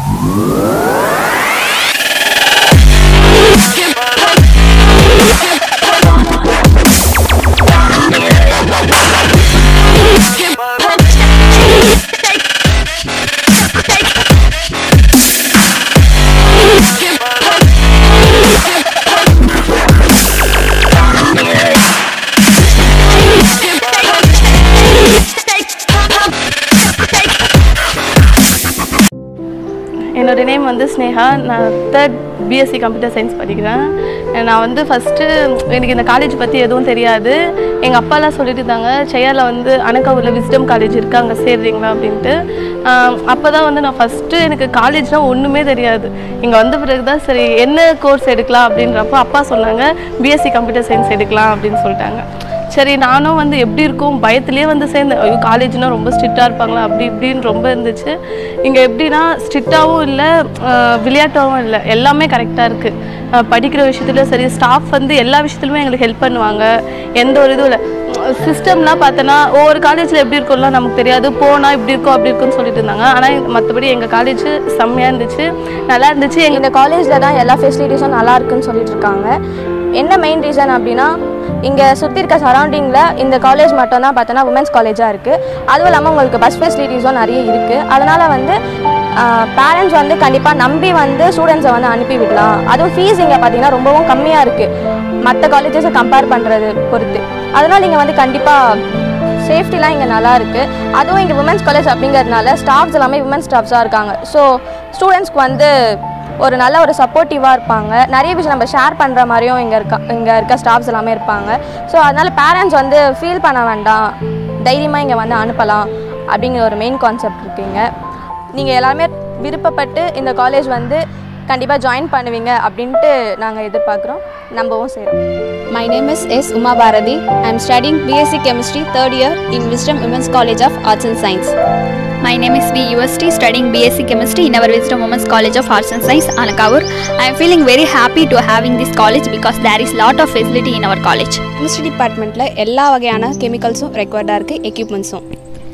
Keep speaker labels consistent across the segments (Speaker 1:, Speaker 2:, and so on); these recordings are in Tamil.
Speaker 1: என்னோட நேம் வந்து ஸ்னேகா நான் தேர்ட் பிஎஸ்சி கம்ப்யூட்டர் சயின்ஸ் படிக்கிறேன் நான் வந்து ஃபஸ்ட்டு எனக்கு இந்த காலேஜ் பற்றி எதுவும் தெரியாது எங்கள் அப்பாலாம் சொல்லிட்டு இருந்தாங்க செய்யாரில் வந்து அனக்காவூரில் விஸ்டம் காலேஜ் இருக்குது அங்கே சேர்றீங்களா அப்படின்ட்டு அப்போ தான் வந்து நான் ஃபஸ்ட்டு எனக்கு காலேஜ்னால் ஒன்றுமே தெரியாது இங்கே வந்த பிறகு தான் சரி என்ன கோர்ஸ் எடுக்கலாம் அப்படின்றப்போ அப்பா சொன்னாங்க பிஎஸ்சி கம்ப்யூட்டர் சயின்ஸ் எடுக்கலாம் அப்படின்னு சொல்லிட்டாங்க சரி நானும் வந்து எப்படி இருக்கும் பயத்துலேயே வந்து சேர்ந்தேன் ஐயோ காலேஜ்னால் ரொம்ப ஸ்ட்ரிக்டாக இருப்பாங்களா அப்படி இப்படின்னு ரொம்ப இருந்துச்சு இங்கே எப்படின்னா ஸ்ட்ரிக்டாகவும் இல்லை விளையாட்டாகவும் இல்லை எல்லாமே கரெக்டாக இருக்குது படிக்கிற விஷயத்துல சரி ஸ்டாஃப் வந்து எல்லா விஷயத்துலையுமே எங்களுக்கு ஹெல்ப் பண்ணுவாங்க எந்த ஒரு இதுவும் இல்லை சிஸ்டம்லாம் பார்த்தோன்னா ஒவ்வொரு காலேஜில் எப்படி இருக்கும்லாம் நமக்கு தெரியாது போனால் இப்படி இருக்கும் அப்படி இருக்கும்னு சொல்லிட்டு இருந்தாங்க ஆனால் மற்றபடி எங்கள் காலேஜ் செம்மையாக இருந்துச்சு நல்லா இருந்துச்சு எங்கள்
Speaker 2: இந்த காலேஜில் தான் எல்லா ஃபெசிலிட்டிஸும் நல்லா இருக்குன்னு சொல்லிட்டு இருக்காங்க என்ன மெயின் ரீசன் அப்படின்னா இங்கே சுற்றி இருக்க சரௌண்டிங்கில் இந்த காலேஜ் மட்டும் தான் பார்த்தோன்னா உமன்ஸ் காலேஜாக இருக்குது அதுவும் இல்லாமல் உங்களுக்கு பஸ் ஃபெசிலிட்டிஸும் நிறைய இருக்குது அதனால் வந்து பேரண்ட்ஸ் வந்து கண்டிப்பாக நம்பி வந்து ஸ்டூடெண்ட்ஸை வந்து அனுப்பி விடலாம் அதுவும் ஃபீஸ் இங்கே பார்த்தீங்கன்னா ரொம்பவும் கம்மியாக இருக்குது மற்ற காலேஜஸை கம்பேர் பண்ணுறது பொறுத்து அதனால் இங்கே வந்து கண்டிப்பாக சேஃப்டிலாம் இங்கே நல்லா இருக்குது அதுவும் இங்கே உமன்ஸ் காலேஜ் அப்படிங்கிறதுனால ஸ்டாஃப்ஸ் எல்லாமே உமன்ஸ் ஸ்டாஃப்ஸாக இருக்காங்க ஸோ ஸ்டூடெண்ட்ஸ்க்கு வந்து ஒரு நல்ல ஒரு சப்போர்ட்டிவாக இருப்பாங்க நிறைய விஷயம் நம்ம ஷேர் பண்ணுற மாதிரியும் இங்கே இருக்க இங்கே இருக்க ஸ்டாஃப்ஸ் எல்லாமே இருப்பாங்க ஸோ அதனால் பேரண்ட்ஸ் வந்து ஃபீல் பண்ண வேண்டாம் தைரியமாக இங்கே வந்து அனுப்பலாம் அப்படிங்கிற ஒரு மெயின் கான்செப்ட் இருக்குங்க நீங்கள் எல்லாருமே விருப்பப்பட்டு இந்த காலேஜ் வந்து கண்டிப்பாக ஜாயின் பண்ணுவீங்க அப்படின்ட்டு நாங்கள் எதிர்பார்க்குறோம் நம்பவும் செய்கிறோம்
Speaker 3: My name is S. Uma Bharati. I am studying BSc Chemistry third year in Wisdom Women's College of Arts and Science.
Speaker 4: My name is V. UST, studying BSc Chemistry in our Wisdom Women's College of Arts and Science, Anakavur. I am feeling very happy to having this college because there is lot of facility in our college.
Speaker 3: Chemistry டிபார்ட்மெண்ட்டில் எல்லா வகையான கெமிக்கல்ஸும் ரெக்வயர்டாக இருக்குது எக்யூப்மெண்ட்ஸும்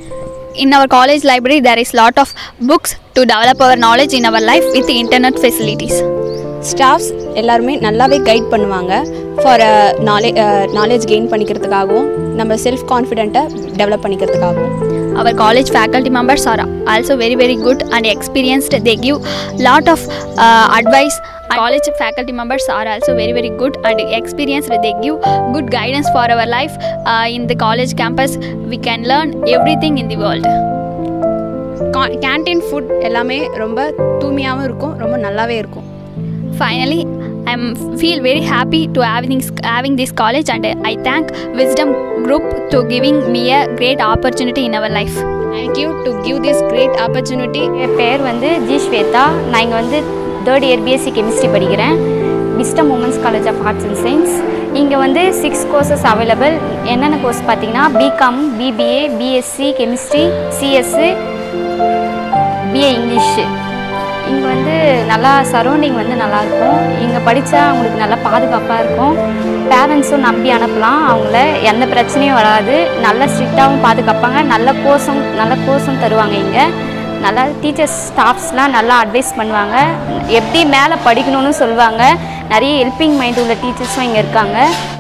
Speaker 4: In our college library, there is lot of books to develop our knowledge in our life with internet facilities.
Speaker 3: Staffs எல்லாருமே நல்லாவே கைட் பண்ணுவாங்க ஃபார் நாலே நாலேஜ் கெயின் பண்ணிக்கிறதுக்காகவும் நம்ம செல்ஃப் கான்ஃபிடென்ட்டை டெவலப் பண்ணிக்கிறதுக்காகவும்
Speaker 4: Our college faculty members are also very very good and experienced. They give lot of uh, advice. College faculty members are also very very good and experienced. They give good guidance for our life uh, in the college campus. We can learn everything in the world.
Speaker 3: Canteen food எல்லாமே ரொம்ப தூய்மையாகவும் இருக்கும் ரொம்ப நல்லாவே இருக்கும்
Speaker 4: Finally, I am feel very happy to having this, having this college and I thank Wisdom Group to giving me a great opportunity in our life.
Speaker 3: Thank you to give this great opportunity
Speaker 5: என் பேர் வந்து ஜி ஸ்வேதா நான் இங்கே வந்து தேர்ட் இயர் பிஎஸ்சி கெமிஸ்ட்ரி படிக்கிறேன் Wisdom women's college of arts and science இங்கே வந்து சிக்ஸ் கோர்சஸ் அவைலபிள் என்னென்ன கோர்ஸ் பார்த்தீங்கன்னா BCom BBA BSc chemistry CS BA English இங்கே வந்து நல்லா சரௌண்டிங் வந்து நல்லாயிருக்கும் இங்கே படித்தா அவங்களுக்கு நல்லா பாதுகாப்பாக இருக்கும் பேரண்ட்ஸும் நம்பி அனுப்பலாம் அவங்கள எந்த பிரச்சனையும் வராது நல்ல ஸ்ட்ரிக்டாகவும் பாதுகாப்பாங்க நல்ல கோர்ஸும் நல்ல கோர்ஸும் தருவாங்க இங்கே நல்லா டீச்சர்ஸ் ஸ்டாஃப்ஸ்லாம் நல்லா அட்வைஸ் பண்ணுவாங்க எப்படி மேலே படிக்கணும்னு சொல்லுவாங்க நிறைய ஹெல்பிங் மைண்ட் உள்ள டீச்சர்ஸும் இங்கே இருக்காங்க